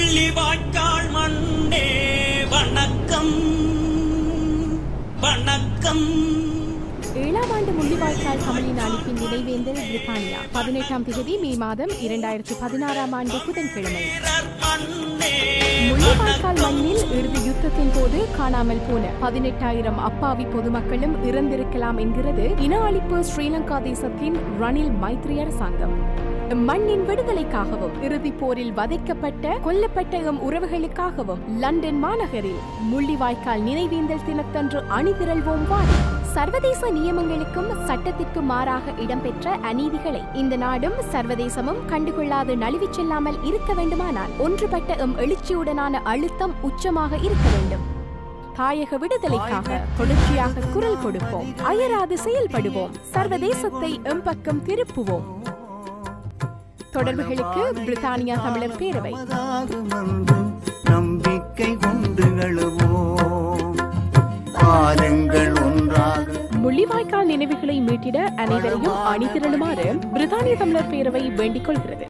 முள்ளிவாய்க்கால் மண்ணே வணக்கம் வணக்கம் ஏழாம் ஆண்டு முள்ளிவாய்க்கால் கமலின் அளிப்பின் நினைவேந்தல் பிரித்தானியா பதினெட்டாம் தேதி மே மாதம் இரண்டாயிரத்தி பதினாறாம் ஆண்டு புதன்கிழமை வீரர் மண்ணே முள்ளிவாய்க்கால் மண்ணில் இறுதி யுத்தத்தின் போது காணாமல் போன பதினெட்டாயிரம் அப்பாவி பொதுமக்களும் இறந்திருக்கலாம் என்கிறது இன அழிப்பு ஸ்ரீலங்கா தேசத்தின் ரணில் மைத்ரி அரசாங்கம் மண்ணின் விடுதலைக்காகவும் இறுதிப் போரில் வதைக்கப்பட்ட கொல்லப்பட்ட எம் உறவுகளுக்காகவும் லண்டன் மாநகரில் முள்ளிவாய்க்கால் நினைவேந்தல் தினத்தன்று அணிதிரள்வோம் வாரி சர்வதேச நியமங்களுக்கும் சட்டத்திற்கும் மாறாக இடம்பெற்ற அநீதிகளை இந்த நாடும் சர்வதேசமும் கண்டுகொள்ளாது நழுவிச் செல்லாமல் இருக்க வேண்டுமானால் ஒன்றுபட்ட எம் எழுச்சியுடனான அழுத்தம் உச்சமாக இருக்க வேண்டும் தாயக விடுதலைக்காக தொடர்ச்சியாக குரல் கொடுப்போம் அயராது செயல்படுவோம் சர்வதேசத்தை எம்பக்கம் திருப்புவோம் தொடர்புகளுக்கு பிரித்தானியா தமிழர் பேரவை நமதாகும் என்று நம்பிக்கை கொண்டு எழுவோம் பாருங்கள் ஒன்றாக முள்ளிவாய்க்கால் நினைவுகளை மீட்டிட அனைவரையும் அணிதிரளுமாறு பிரித்தானிய தமிழர் பேரவை வேண்டிக் கொள்கிறது